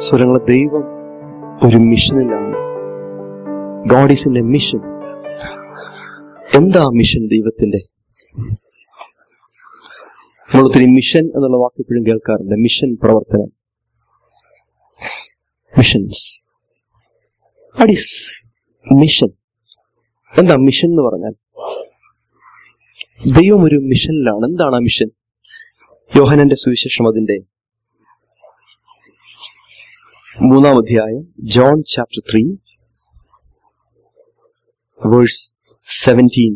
സ്വരങ്ങളെ ദൈവം ഒരു മിഷനിലാണ് God is in a mission എന്താ മിഷൻ ദൈവത്തിന്റെ നമ്മൾ ഒത്തിരി മിഷൻ എന്നുള്ള വാക്ക് എപ്പോഴും കേൾക്കാറുണ്ട് മിഷൻ പ്രവർത്തനം മിഷൻസ് ഈസ് മിഷൻ എന്താ മിഷൻ എന്ന് പറഞ്ഞാൽ ദൈവം ഒരു മിഷനിലാണ് എന്താണ് ആ മിഷൻ യോഹനന്റെ സുവിശേഷം അതിന്റെ മൂന്നാം അധ്യായം John chapter three verse seventeen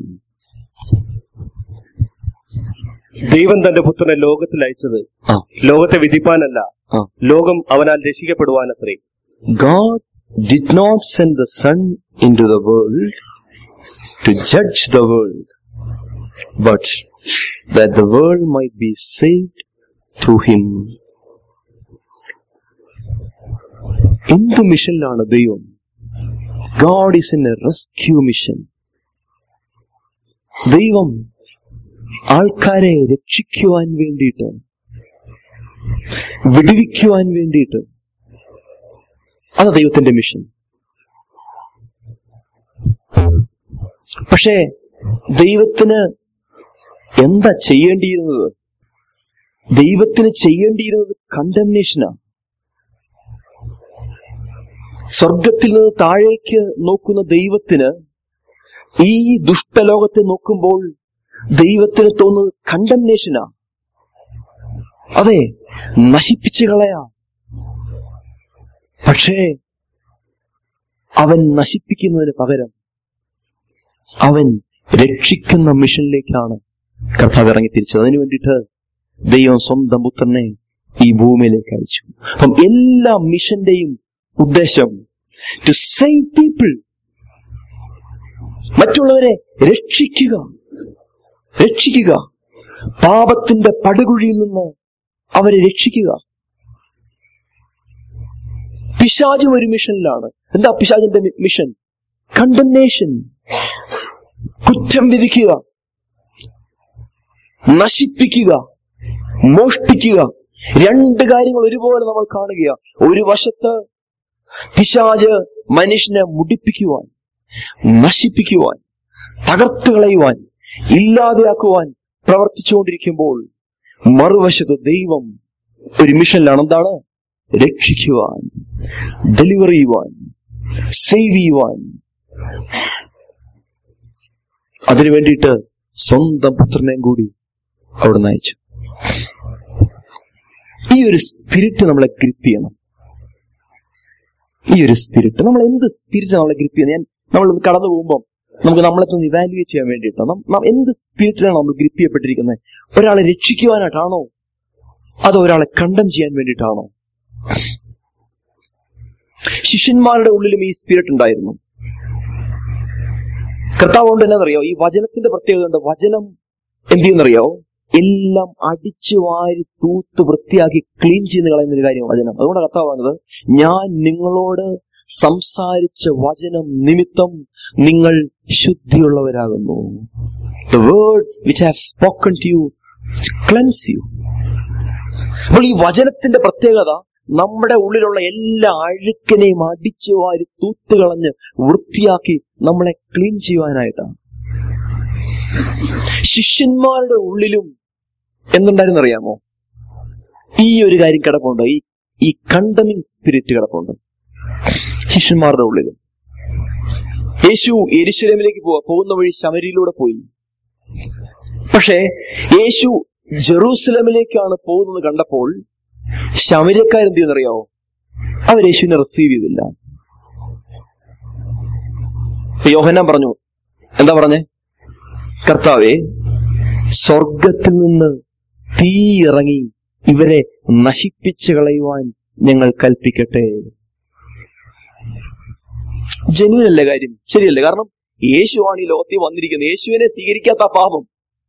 ദൈവം തന്റെ പുത്രനെ ലോകത്തിൽ അയച്ചത് ആ ലോകത്തെ വിധിപ്പാനല്ല ആ ലോകം അവനാൽ രക്ഷിക്കപ്പെടുവാനത്രേ God did not send the Son into the world to judge the world, but that the world might be saved through him. എന്ത് മിഷനിലാണ് ദൈവം God is in a rescue mission ദൈവം ആൾക്കാരെ രക്ഷിക്കുവാൻ വേണ്ടിയിട്ട് വിടുവിക്കുവാൻ വേണ്ടിയിട്ട് അത് ദൈവത്തിന്റെ മിഷൻ പക്ഷേ ദൈവത്തിന് എന്താ ചെയ്യേണ്ടിയിരുന്നത് ദൈവത്തിന് ചെയ്യേണ്ടിയിരുന്നത് കണ്ടംനേഷനാ സ്വർഗത്തിൽ നിന്ന് താഴേക്ക് നോക്കുന്ന ദൈവത്തിന് ഈ ദുഷ്ടലോകത്തെ നോക്കുമ്പോൾ ദൈവത്തിന് തോന്നുന്നത് കണ്ടംനേഷനാ അതെ നശിപ്പിച്ചു കളയാ പക്ഷേ അവൻ നശിപ്പിക്കുന്നതിന് പകരം അവൻ രക്ഷിക്കുന്ന മിഷനിലേക്കാണ് കർത്താവ് ഇറങ്ങി തിരിച്ചത് അതിനു വേണ്ടിയിട്ട് ദൈവം സ്വന്തം പുത്രനെ ഈ ഭൂമിയിലേക്ക് അയച്ചു അപ്പം എല്ലാ മിഷന്റെയും ഉദ്ദേശം ടു സേവ് പീപ്പിൾ മറ്റുള്ളവരെ രക്ഷിക്കുക രക്ഷിക്കുക പാപത്തിന്റെ പടുകുഴിയിൽ നിന്ന് അവരെ രക്ഷിക്കുക പിശാചും ഒരു മിഷനിലാണ് എന്താ പിശാചിന്റെ മി- മിഷൻ കണ്ടംനേഷൻ കുറ്റം വിധിക്കുക നശിപ്പിക്കുക മോഷ്ടിക്കുക രണ്ട് കാര്യങ്ങൾ ഒരുപോലെ നമ്മൾ കാണുക ഒരു വശത്ത് പിശാജ് മനുഷ്യനെ മുടിപ്പിക്കുവാൻ നശിപ്പിക്കുവാൻ തകർത്തു കളയുവാൻ ഇല്ലാതെയാക്കുവാൻ പ്രവർത്തിച്ചുകൊണ്ടിരിക്കുമ്പോൾ മറുവശത്ത് ദൈവം ഒരു മിഷനിലാണ് എന്താണ് രക്ഷിക്കുവാൻ ഡെലിവർ ചെയ്യുവാൻ സേവ് ചെയ്യുവാൻ അതിനു വേണ്ടിയിട്ട് സ്വന്തം പുത്രനെയും കൂടി അവിടെ അയച്ചു ഈ ഒരു സ്പിരിറ്റ് നമ്മളെ ഗ്രിപ്പ് ചെയ്യണം ഈ ഒരു സ്പിരിറ്റ് നമ്മൾ എന്ത് സ്പിരിറ്റ് നമ്മളെ ഗ്രിപ്പ് ചെയ്യുന്നത് ഞാൻ നമ്മൾ കടന്നു പോകുമ്പോൾ നമുക്ക് നമ്മളെ ഒന്ന് ഇവാലുവേറ്റ് ചെയ്യാൻ വേണ്ടിയിട്ട് നം- നം- എന്ത് സ്പിരിറ്റിലാണ് നമ്മൾ ഗ്രിപ്പ് ചെയ്യപ്പെട്ടിരിക്കുന്നത് ഒരാളെ രക്ഷിക്കുവാനായിട്ടാണോ അതോ ഒരാളെ കണ്ടം ചെയ്യാൻ വേണ്ടിയിട്ടാണോ ശിഷ്യന്മാരുടെ ഉള്ളിലും ഈ സ്പിരിറ്റ് ഉണ്ടായിരുന്നു കർത്താവ് കൊണ്ട് എന്നറിയോ ഈ വചനത്തിന്റെ പ്രത്യേകത ഉണ്ട് വചനം എന്ത് ചെയ്യുന്നറിയോ എല്ലാം അടിച്ചു വാരി തൂത്ത് വൃത്തിയാക്കി ക്ലീൻ ചെയ്യുന്ന കളയുന്ന ഒരു കാര്യം വചനം അതുകൊണ്ട് കർത്താവ് പറഞ്ഞത് ഞാൻ നിങ്ങളോട് സംസാരിച്ച വചനം നിമിത്തം നിങ്ങൾ ശുദ്ധിയുള്ളവരാകുന്നു the word which have spoken to you cleanse you അപ്പോൾ ഈ വചനത്തിന്റെ പ്രത്യേകത നമ്മുടെ ഉള്ളിലുള്ള എല്ലാ അഴുക്കിനെയും അടിച്ചു വാരി തൂത്തുകളഞ്ഞ് വൃത്തിയാക്കി നമ്മളെ ക്ലീൻ ചെയ്യുവാനായിട്ടാണ് ശിഷ്യന്മാരുടെ ഉള്ളിലും എന്തുണ്ടായിരുന്നു അറിയാമോ ഈ ഒരു കാര്യം കിടപ്പുണ്ട് ഈ ഈ കണ്ടമിങ് സ്പിരിറ്റ് കിടപ്പുണ്ട് ശിഷ്യന്മാരുടെ ഉള്ളിലും യേശു എരിശിലമിലേക്ക് പോവാ പോകുന്ന വഴി ശമരിയിലൂടെ പോയി പക്ഷേ യേശു ജെറൂസലമിലേക്കാണ് പോകുന്നത് കണ്ടപ്പോൾ ശമരിയക്കാരെന്ത് ചെയ്യുന്നറിയാവോ അവർ യേശുവിനെ റിസീവ് ചെയ്തില്ല അപ്പൊ യോഹന്നാൻ പറഞ്ഞു എന്താ പറഞ്ഞേ കർത്താവെ സ്വർഗത്തിൽ നിന്ന് തീ ഇറങ്ങി ഇവരെ നശിപ്പിച്ചു കളയുവാൻ ഞങ്ങൾ കൽപ്പിക്കട്ടെ ജനുവനല്ലേ കാര്യം ശരിയല്ലേ കാരണം യേശുവാണ് ഈ ലോകത്തിൽ വന്നിരിക്കുന്നത് യേശുവിനെ സ്വീകരിക്കാത്ത ആ പാപം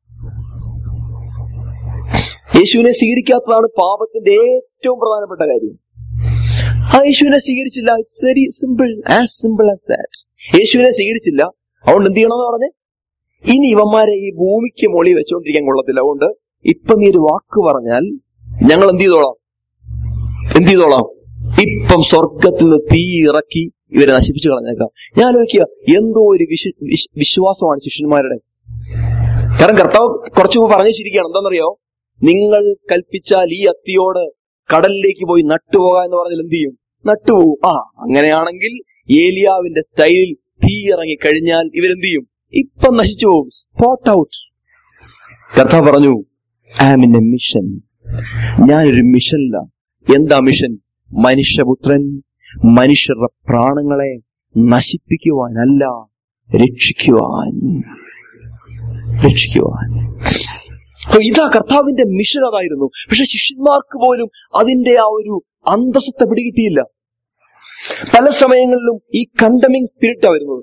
യേശുവിനെ സ്വീകരിക്കാത്തതാണ് പാപത്തിന്റെ ഏറ്റവും പ്രധാനപ്പെട്ട കാര്യം ആ യേശുവിനെ സ്വീകരിച്ചില്ല it's very simple as simple as that യേശുവിനെ സ്വീകരിച്ചില്ല അതുകൊണ്ട് എന്ത് ചെയ്യണമെന്ന് പറഞ്ഞേ ഇനി ഇവന്മാരെ ഈ ഭൂമിക്ക് മുകളിൽ വെച്ചോണ്ടിരിക്കാൻ കൊള്ളത്തില്ല അതുകൊണ്ട് ഇപ്പൊ നീ ഒരു വാക്ക് പറഞ്ഞാൽ ഞങ്ങൾ എന്ത് ചെയ്തോളാം എന്ത് ചെയ്തോളാം ഇപ്പം സ്വർഗത്തിൽ നിന്ന് തീ ഇറക്കി ഇവരെ നശിപ്പിച്ചു കളഞ്ഞേക്കാം ഞാൻ ആലോചിക്കുക എന്തോ ഒരു വിശ്വ വിശ്വ- വിശ്വാസമാണ് ശിഷ്യന്മാരുടെ കാരണം കർത്താവ് കുറച്ചു മുമ്പ് പറഞ്ഞു വെച്ചിരിക്കുകയാണ് എന്താണെന്നറിയോ നിങ്ങൾ കൽപ്പിച്ചാൽ ഈ അത്തിയോട് കടലിലേക്ക് പോയി നട്ടുപോകാം എന്ന് പറഞ്ഞാൽ എന്ത് ചെയ്യും നട്ടുപോകും ആ അങ്ങനെയാണെങ്കിൽ ഏലിയാവിന്റെ സ്റ്റൈലിൽ തീ ഇറങ്ങി കഴിഞ്ഞാൽ ഇവരെന്ത് ചെയ്യും ഇപ്പം നശിച്ചു പോകും സ്പോട്ട് ഔട്ട് കർത്താവ് പറഞ്ഞു I am in a mission ഞാനൊരു മിഷനില എന്താ മിഷൻ മനുഷ്യപുത്രൻ മനുഷ്യരുടെ പ്രാണങ്ങളെ നശിപ്പിക്കുവാനല്ല രക്ഷിക്കുവാൻ രക്ഷിക്കുവാൻ അപ്പൊ ഇതാ കർത്താവിന്റെ മിഷൻ അതായിരുന്നു പക്ഷെ ശിഷ്യന്മാർക്ക് പോലും അതിന്റെ ആ ഒരു അന്തസ്സത്തെ പിടികിട്ടിയില്ല പല സമയങ്ങളിലും ഈ കണ്ടമിങ് സ്പിരിറ്റാ വരുന്നത്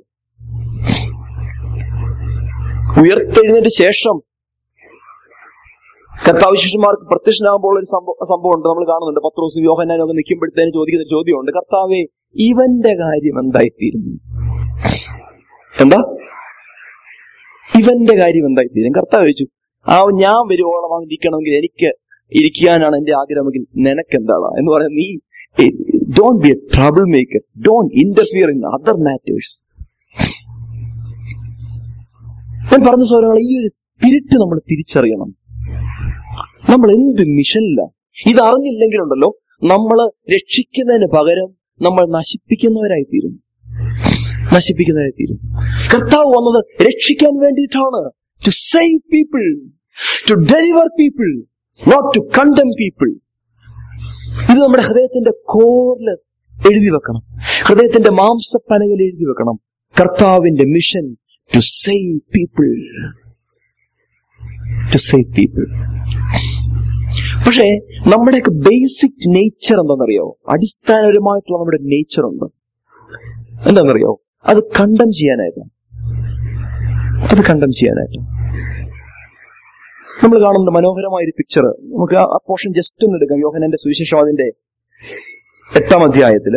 ഉയർത്തെഴുന്നതിന് ശേഷം കർത്താവ് ശിഷ്യന്മാർക്ക് പ്രത്യക്ഷനാകുമ്പോൾ ഒരു സംഭവം സംഭവം ഉണ്ട് നമ്മൾ കാണുന്നുണ്ട് പത്രോസും യോഹന്നാനും ഒക്കെ നിൽക്കുമ്പോഴത്തേന് ചോദിക്കുന്ന ഒരു ചോദ്യമുണ്ട് കർത്താവെ ഇവന്റെ കാര്യം എന്തായിത്തീരും എന്താ ഇവന്റെ കാര്യം എന്തായിത്തീരും കർത്താവ് ചോദിച്ചു ആ ഞാൻ വരുവോളം അവൻ ഇരിക്കണമെങ്കിൽ എനിക്ക് ഇരിക്കാനാണ് എന്റെ ആഗ്രഹമെങ്കിൽ നിനക്കെന്താടാ എന്ന് പറയാൻ നീ don't be a trouble maker don't interfere in other matters ഞാൻ പറഞ്ഞ സൗരങ്ങളെ ഈ ഒരു സ്പിരിറ്റ് നമ്മൾ തിരിച്ചറിയണം നമ്മൾ എന്ത് മിഷനില്ല ഇത് അറിഞ്ഞില്ലെങ്കിലുണ്ടല്ലോ നമ്മൾ രക്ഷിക്കുന്നതിന് പകരം നമ്മൾ നശിപ്പിക്കുന്നവരായി തീരും നശിപ്പിക്കുന്നവരായി തീരും കർത്താവ് വന്നത് രക്ഷിക്കാൻ വേണ്ടിയിട്ടാണ് to save people to deliver people not to condemn people ഇത് നമ്മുടെ ഹൃദയത്തിന്റെ കോറിൽ എഴുതി വെക്കണം ഹൃദയത്തിന്റെ മാംസപ്പലകയിൽ എഴുതി വെക്കണം കർത്താവിന്റെ mission to save people to save people പക്ഷേ നമ്മുടെയൊക്കെ ബേസിക് നേച്ചർ എന്താണെന്നറിയോ അടിസ്ഥാനപരമായിട്ടുള്ള നമ്മുടെ നേച്ചർ ഉണ്ട് എന്താണെന്നറിയോ അത് കണ്ടം ചെയ്യാനായിട്ട് അത് കണ്ടം ചെയ്യാനായിട്ട് നമ്മൾ കാണുന്ന മനോഹരമായ ഒരു പിക്ചർ നമുക്ക് ആ പോർഷൻ ജസ്റ്റ് ഒന്ന് എടുക്കാം യോഹനന്റെ സുവിശേഷം അതിന്റെ എട്ടാം അധ്യായത്തില്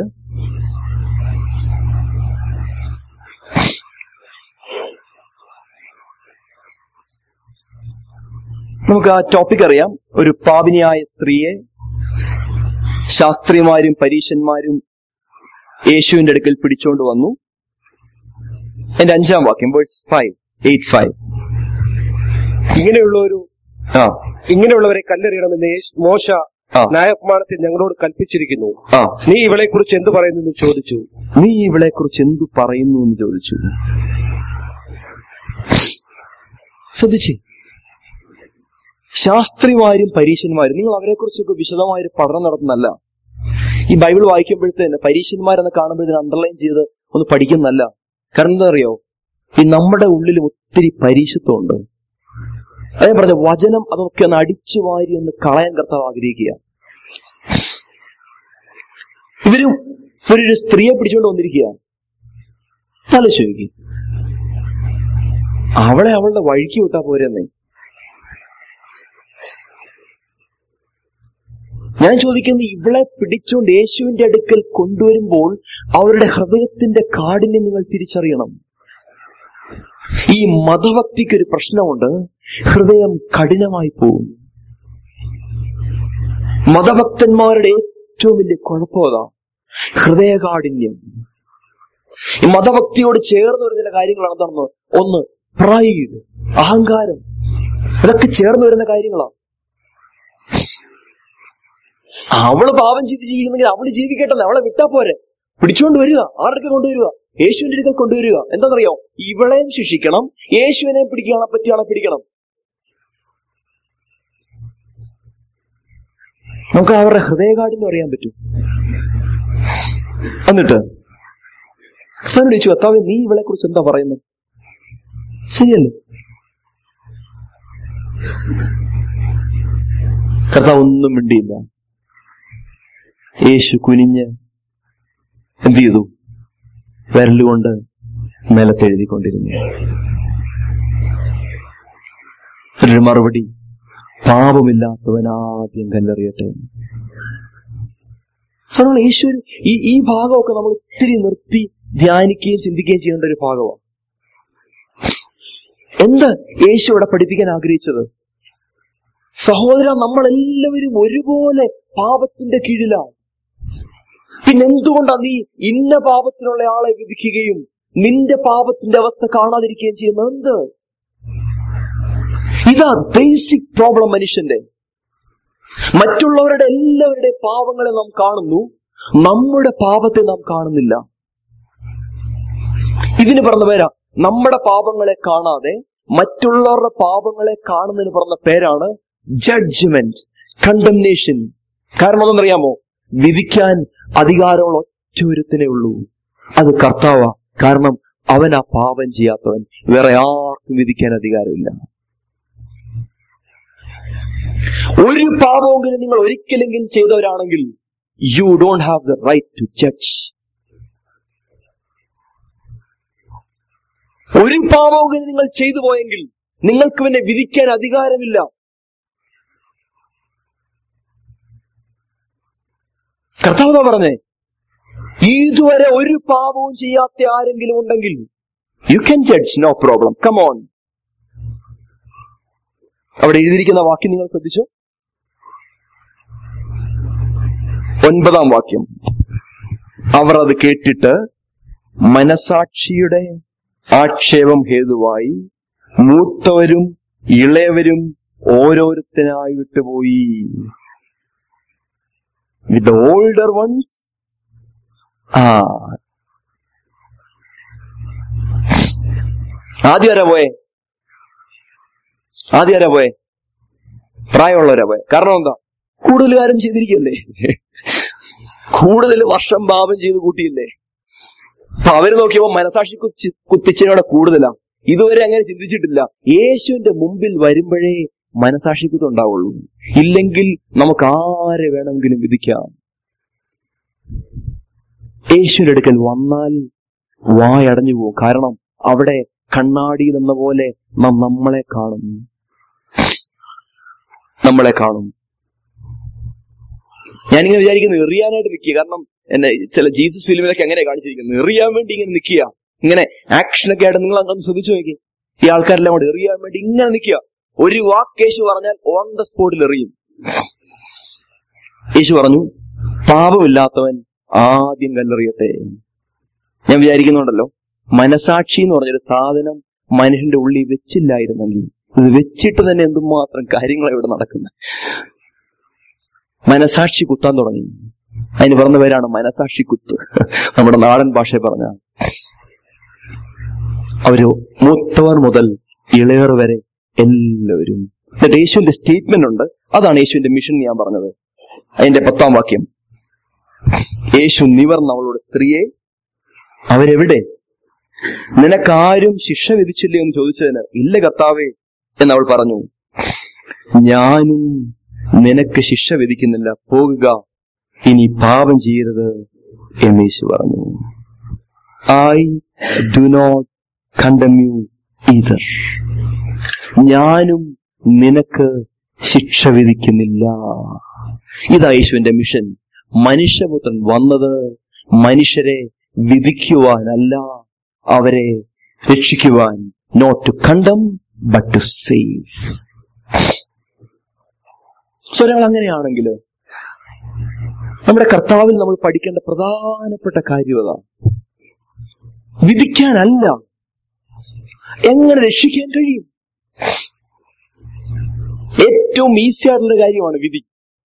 നമുക്ക് ആ ടോപ്പിക് അറിയാം ഒരു പാപിനിയായ സ്ത്രീയെ ശാസ്ത്രിമാരും പരീശന്മാരും യേശുവിന്റെ അടുക്കൽ പിടിച്ചുകൊണ്ട് വന്നു എന്റെ അഞ്ചാം വാക്യം വേഴ്സ് ഫൈവ് എയ്റ്റ് ഫൈവ് ഇങ്ങനെയുള്ള ഒരു ആ ഇങ്ങനെയുള്ളവരെ കല്ലെറിയണമെന്ന് യേശു- മോശ ആ. ന്യായപ്രമാണത്തിൽ ഞങ്ങളോട് കൽപ്പിച്ചിരിക്കുന്നു ആ നീ ഇവളെ കുറിച്ച് എന്ത് പറയുന്നു എന്ന് ചോദിച്ചു നീ ഇവളെ കുറിച്ച് എന്തു പറയുന്നു എന്ന് ചോദിച്ചു ശ്രദ്ധിച്ചേ ശാസ്ത്രിമാരും പരീശന്മാരും നിങ്ങൾ അവരെ കുറിച്ചൊക്കെ വിശദമായ ഒരു പഠനം നടത്തുന്നല്ല ഈ ബൈബിൾ വായിക്കുമ്പോഴത്തേന് പരീശന്മാരെന്ന് കാണുമ്പോഴത്തേന് അണ്ടർലൈൻ ചെയ്ത് ഒന്ന് പഠിക്കുന്നല്ല കാരണം എന്താ അറിയോ ഈ നമ്മുടെ ഉള്ളിൽ ഒത്തിരി പരീശത്വമുണ്ട് അതേ പറഞ്ഞ വചനം അതൊക്കെ ഒന്ന് അടിച്ചു വാരി ഒന്ന് കളയാൻ കർത്താവ് ആഗ്രഹിക്കുക ഇവരും ഇവരൊരു സ്ത്രീയെ പിടിച്ചുകൊണ്ട് വന്നിരിക്കുക തല ചോദിക്കും അവളെ അവളുടെ വഴിക്ക് വിട്ടാ പോരെന്നേ ഞാൻ ചോദിക്കുന്നത് ഇവളെ പിടിച്ചുകൊണ്ട് യേശുവിന്റെ അടുക്കൽ കൊണ്ടുവരുമ്പോൾ അവരുടെ ഹൃദയത്തിന്റെ കാഠിന്യം നിങ്ങൾ തിരിച്ചറിയണം ഈ മതഭക്തിക്ക് ഒരു പ്രശ്നമുണ്ട് ഹൃദയം കഠിനമായി പോകും മതഭക്തന്മാരുടെ ഏറ്റവും വലിയ കുഴപ്പം അതാ ഹൃദയകാഠിന്യം ഈ മതഭക്തിയോട് ചേർന്ന് വരുന്ന ചില കാര്യങ്ങളാണ് എന്താണെന്ന് ഒന്ന് പ്രൈഡ് അഹങ്കാരം ഇതൊക്കെ ചേർന്ന് വരുന്ന കാര്യങ്ങളാണ് അവള് പാപം ചെയ്ത് ജീവിക്കുന്നെങ്കിൽ അവള് ജീവിക്കട്ടെ അവളെ വിട്ടാ പോരെ പിടിച്ചുകൊണ്ട് വരിക ആരുടെ കൊണ്ടുവരിക യേശുവിന്റെ അടുക്കൽ കൊണ്ടുവരിക എന്താണെന്നറിയോ ഇവളെയും ശിക്ഷിക്കണം യേശുവിനെയും പിടിക്കണം പറ്റിയാളെ പിടിക്കണം നമുക്ക് അവരുടെ ഹൃദയകാഠിന്യം അറിയാൻ പറ്റും എന്നിട്ട് കർത്താവിനോട് ചോദിച്ചു കർത്താവ് നീ ഇവളെ കുറിച്ച് എന്താ പറയുന്നത് ശരിയല്ലേ കർത്താവ് ഒന്നും മിണ്ടിയില്ല യേശു കുനിഞ്ഞ് എന്ത് ചെയ്തു വിരലുകൊണ്ട് നിലത്തെഴുതിക്കൊണ്ടിരുന്നു ഒരു മറുപടി പാപമില്ലാത്തവൻ ആദ്യം കല്ലെറിയട്ടെ സാധാരണ യേശു ഈ ഈ ഭാഗമൊക്കെ നമ്മൾ ഒത്തിരി നിർത്തി ധ്യാനിക്കുകയും ചിന്തിക്കുകയും ചെയ്യേണ്ട ഒരു ഭാഗമാണ് എന്താ യേശു ഇവിടെ പഠിപ്പിക്കാൻ ആഗ്രഹിച്ചത് സഹോദര നമ്മളെല്ലാവരും ഒരുപോലെ പാപത്തിന്റെ കീഴിലാണ് പിന്നെ എന്തുകൊണ്ടാണ് നീ ഇന്ന പാപത്തിനുള്ള ആളെ വിധിക്കുകയും നിന്റെ പാപത്തിന്റെ അവസ്ഥ കാണാതിരിക്കുകയും ചെയ്യുന്നത് എന്ത് ഇതാ ബേസിക് പ്രോബ്ലം മനുഷ്യന്റെ മറ്റുള്ളവരുടെ എല്ലാവരുടെ പാവങ്ങളെ നാം കാണുന്നു നമ്മുടെ പാപത്തെ നാം കാണുന്നില്ല ഇതിന് പറഞ്ഞ പേരാ നമ്മുടെ പാപങ്ങളെ കാണാതെ മറ്റുള്ളവരുടെ പാപങ്ങളെ കാണുന്നതിന് പറഞ്ഞ പേരാണ് ജഡ്ജ്മെന്റ് കണ്ടംനേഷൻ കാരണം അതെന്നറിയാമോ വിധിക്കാൻ അധികാരമുള്ള ഒറ്റ ഒരുത്തനേ ഉള്ളൂ അത് കർത്താവ കാരണം അവൻ ആ പാപം ചെയ്യാത്തവൻ വേറെ ആർക്കും വിധിക്കാൻ അധികാരമില്ല ഒരു പാപമെങ്കിലും നിങ്ങൾ ഒരിക്കലെങ്കിലും ചെയ്തവരാണെങ്കിൽ you don't have the right to judge ഒരു പാപമെങ്കിലും നിങ്ങൾ ചെയ്തു പോയെങ്കിൽ നിങ്ങൾക്ക് പിന്നെ വിധിക്കാൻ അധികാരമില്ല കർത്താവ് പറഞ്ഞേ ഇതുവരെ ഒരു പാപവും ചെയ്യാത്ത ആരെങ്കിലും ഉണ്ടെങ്കിൽ you can judge no problem come on അവിടെ എഴുതിയിരിക്കുന്ന വാക്യം നിങ്ങൾ ശ്രദ്ധിച്ചോ ഒൻപതാം വാക്യം അവർ അത് കേട്ടിട്ട് മനസാക്ഷിയുടെ ആക്ഷേപം ഹേതുവായി മൂത്തവരും ഇളയവരും ഓരോരുത്തനായി വിട്ടുപോയി വിത്ത് ഓൾഡർ വൺസ് ആ ആദ്യം ആരാ പോയെ ആദ്യം ആരാ പോയെ പ്രായമുള്ളവരാ പോയെ കാരണം എന്താ കൂടുതൽ കാര്യം ചെയ്തിരിക്കല്ലേ കൂടുതൽ വർഷം പാപം ചെയ്ത് കൂട്ടിയില്ലേ അപ്പൊ അവര് നോക്കിയപ്പോ മനസാക്ഷി കുത്തി കുത്തിച്ചതിനോടെ കൂടുതലാ ഇതുവരെ അങ്ങനെ ചിന്തിച്ചിട്ടില്ല യേശുവിന്റെ മുമ്പിൽ വരുമ്പോഴേ മനസാക്ഷി കുത്തുണ്ടാവുള്ളൂ ഇല്ലെങ്കിൽ നമുക്ക് ആരെ വേണമെങ്കിലും വിധിക്കാം യേശുവിന്റെ അടുക്കൽ വന്നാൽ വായടഞ്ഞു പോകും കാരണം അവിടെ കണ്ണാടിയിൽ എന്ന പോലെ നാം നമ്മളെ കാണും നമ്മളെ കാണും ഞാനിങ്ങനെ വിചാരിക്കുന്നത് എറിയാനായിട്ട് നിൽക്കുക കാരണം എന്നെ ചില ജീസസ് ഫിലിമിലൊക്കെ അങ്ങനെ കാണിച്ചിരിക്കുന്നത് എറിയാൻ വേണ്ടി ഇങ്ങനെ നിൽക്കുക ഇങ്ങനെ ആക്ഷനൊക്കെ ആയിട്ട് നിങ്ങൾ അങ്ങനെ ശ്രദ്ധിച്ചു നോക്കി ഈ ആൾക്കാരെല്ലാം കൂടെ എറിയാൻ വേണ്ടി ഇങ്ങനെ നിൽക്കുക ഒരു വാക്ക് യേശു പറഞ്ഞാൽ ഓൺ ദ സ്പോട്ടിൽ എറിയും യേശു പറഞ്ഞു പാപമില്ലാത്തവൻ ആദ്യം കല്ലെറിയട്ടെ ഞാൻ വിചാരിക്കുന്നുണ്ടല്ലോ മനസാക്ഷി എന്ന് പറഞ്ഞൊരു സാധനം മനുഷ്യന്റെ ഉള്ളിൽ വെച്ചില്ലായിരുന്നെങ്കിൽ ഇത് വെച്ചിട്ട് തന്നെ എന്തുമാത്രം കാര്യങ്ങളാണ് ഇവിടെ നടക്കുന്നത് മനസാക്ഷി കുത്താൻ തുടങ്ങി അതിന് പറഞ്ഞ പേരാണ് മനസാക്ഷി കുത്ത് നമ്മുടെ നാടൻ ഭാഷയെ പറഞ്ഞ അവര് മൂത്തവർ മുതൽ ഇളയർ വരെ എല്ലാവരും എന്നിട്ട് യേശുവിന്റെ സ്റ്റേറ്റ്മെന്റ് ഉണ്ട് അതാണ് യേശുവിന്റെ മിഷൻ ഞാൻ പറഞ്ഞത് അതിന്റെ പത്താം വാക്യം യേശു നിവർന്ന് അവളോട് സ്ത്രീയെ അവരെവിടെ നിനക്കാരും ശിക്ഷ വിധിച്ചില്ലേ എന്ന് ചോദിച്ചതിന് ഇല്ല കർത്താവേ എന്ന് അവൾ പറഞ്ഞു ഞാനും നിനക്ക് ശിക്ഷ വിധിക്കുന്നില്ല പോകുക ഇനി പാപം ചെയ്യരുത് എന്ന് യേശു പറഞ്ഞു I do not condemn you either ഞാനും നിനക്ക് ശിക്ഷ വിധിക്കുന്നില്ല ഇതാ യേശുവിന്റെ മിഷൻ മനുഷ്യപുത്രൻ വന്നത് മനുഷ്യരെ വിധിക്കുവാനല്ല അവരെ രക്ഷിക്കുവാൻ not to condemn but to save so ഒരാൾ അങ്ങനെയാണെങ്കിൽ നമ്മുടെ കർത്താവിൽ നമ്മൾ പഠിക്കേണ്ട പ്രധാനപ്പെട്ട കാര്യം അതാ വിധിക്കാനല്ല എങ്ങനെ രക്ഷിക്കാൻ കഴിയും ഏറ്റവും ഈസി ആയിട്ടുള്ള കാര്യമാണ് വിധി